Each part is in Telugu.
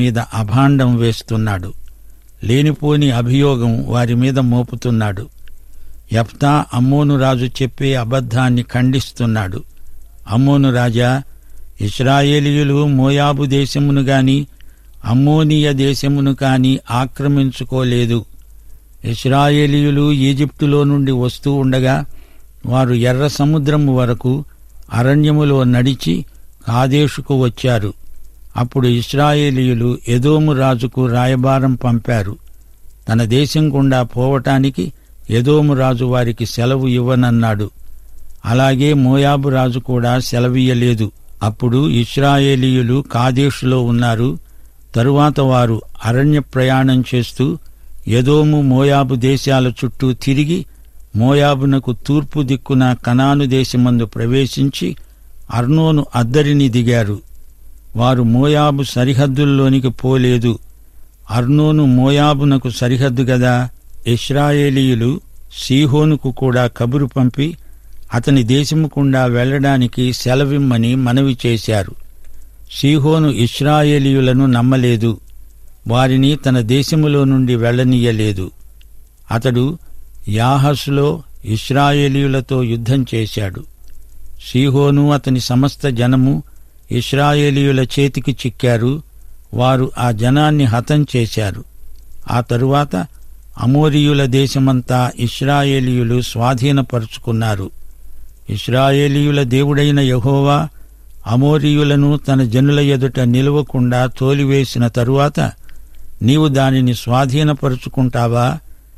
మీద అభాండం వేస్తున్నాడు లేనిపోని అభియోగం వారి మీద మోపుతున్నాడు యప్తా అమ్మోను రాజు చెప్పే అబద్ధాన్ని ఖండిస్తున్నాడు అమ్మోను రాజా ఇస్రాయేలీయులు మోయాబు దేశమును గాని అమ్మోనియ దేశమును కాని ఆక్రమించుకోలేదు ఇస్రాయేలీయులు ఈజిప్టులో నుండి వస్తూ ఉండగా వారు ఎర్ర సముద్రము వరకు అరణ్యములో నడిచి కాదేశుకు వచ్చారు అప్పుడు ఇస్రాయేలీయులు ఎదోము రాజుకు రాయబారం పంపారు తన దేశం గుండా పోవటానికి ఎదోము రాజు వారికి సెలవు ఇవ్వనన్నాడు అలాగే మోయాబు రాజు కూడా సెలవియ్యలేదు అప్పుడు ఇస్రాయేలీయులు కాదేశులో ఉన్నారు తరువాత వారు అరణ్య ప్రయాణం చేస్తూ ఎదోము మోయాబు దేశాల చుట్టూ తిరిగి మోయాబునకు తూర్పు దిక్కున కనాను దేశమందు ప్రవేశించి అర్నోను అద్దరిని దిగారు వారు మోయాబు సరిహద్దుల్లోనికి పోలేదు అర్నోను మోయాబునకు సరిహద్దు గదా ఇస్రాయేలీయులు సీహోనుకు కూడా కబురు పంపి అతని దేశముకుండా వెళ్లడానికి సెలవిమ్మని మనవి చేశారు సీహోను ఇస్రాయేలీయులను నమ్మలేదు వారిని తన దేశములో నుండి వెళ్లనీయలేదు అతడు యాహసులో ఇస్రాయేలీయులతో యుద్ధం చేశాడు సీహోను అతని సమస్త జనము ఇస్రాయేలీయుల చేతికి చిక్కారు వారు ఆ జనాన్ని హతం చేశారు ఆ తరువాత అమోరియుల దేశమంతా ఇస్రాయేలీయులు స్వాధీనపరుచుకున్నారు ఇస్రాయేలీయుల దేవుడైన యహోవా అమోరియులను తన జనుల ఎదుట నిలవకుండా తోలివేసిన తరువాత నీవు దానిని స్వాధీనపరుచుకుంటావా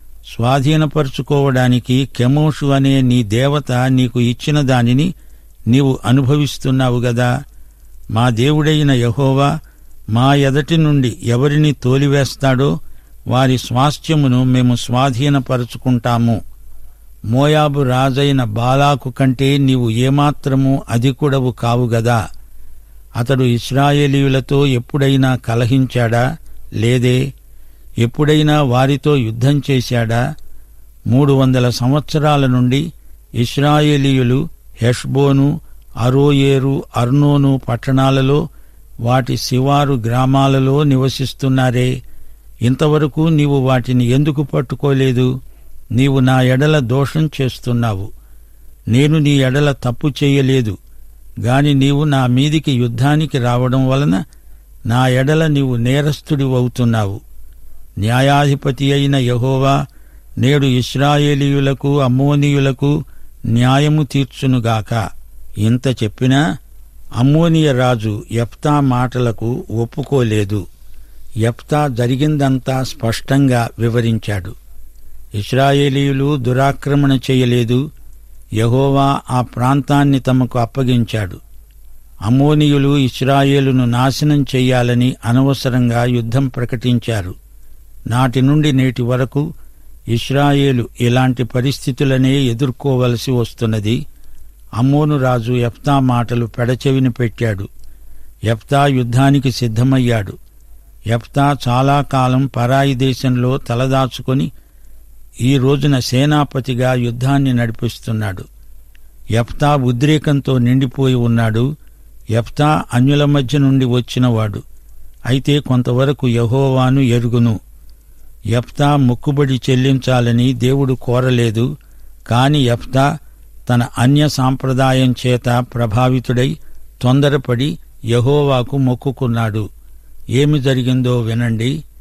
స్వాధీనపరుచుకోవడానికి కెమోషు అనే నీ దేవత నీకు ఇచ్చిన దానిని నీవు అనుభవిస్తున్నావు గదా మా దేవుడైన యహోవా మా ఎదటి నుండి ఎవరిని తోలివేస్తాడో వారి స్వాస్థ్యమును మేము స్వాధీనపరుచుకుంటాము మోయాబు రాజైన బాలాకు కంటే నీవు ఏమాత్రము అధికుడవు కావు గదా అతడు ఇస్రాయేలీయులతో ఎప్పుడైనా కలహించాడా లేదే ఎప్పుడైనా వారితో యుద్ధం చేశాడా మూడు వందల సంవత్సరాల నుండి ఇస్రాయేలీయులు హెష్బోను అరోయేరు అర్నోను పట్టణాలలో వాటి శివారు గ్రామాలలో నివసిస్తున్నారే ఇంతవరకు నీవు వాటిని ఎందుకు పట్టుకోలేదు నీవు నా ఎడల దోషం చేస్తున్నావు నేను నీ ఎడల తప్పు చేయలేదు గాని నీవు నా మీదికి యుద్ధానికి రావడం వలన నా ఎడల నీవు నేరస్తుడివవుతున్నావు న్యాయాధిపతి అయిన యహోవా నేడు ఇస్రాయేలీయులకు అమ్మోనీయులకు న్యాయము తీర్చునుగాక ఇంత చెప్పినా అమ్మోనియ రాజు యప్తా మాటలకు ఒప్పుకోలేదు యప్తా జరిగిందంతా స్పష్టంగా వివరించాడు ఇస్రాయేలీయులు దురాక్రమణ చేయలేదు యహోవా ఆ ప్రాంతాన్ని తమకు అప్పగించాడు అమోనీయులు ఇస్రాయేలును నాశనం చెయ్యాలని అనవసరంగా యుద్ధం ప్రకటించారు నాటి నుండి నేటి వరకు ఇస్రాయేలు ఇలాంటి పరిస్థితులనే ఎదుర్కోవలసి వస్తున్నది అమ్మోను రాజు యప్తా మాటలు పెడచెవిని పెట్టాడు యప్తా యుద్ధానికి సిద్ధమయ్యాడు యప్తా చాలా కాలం పరాయి దేశంలో తలదాచుకొని ఈ రోజున సేనాపతిగా యుద్ధాన్ని నడిపిస్తున్నాడు యప్తా ఉద్రేకంతో నిండిపోయి ఉన్నాడు యప్తా అన్యుల మధ్య నుండి వచ్చినవాడు అయితే కొంతవరకు యహోవాను ఎరుగును యప్తా మొక్కుబడి చెల్లించాలని దేవుడు కోరలేదు కాని యప్తా తన అన్య సాంప్రదాయం చేత ప్రభావితుడై తొందరపడి యహోవాకు మొక్కుకున్నాడు ఏమి జరిగిందో వినండి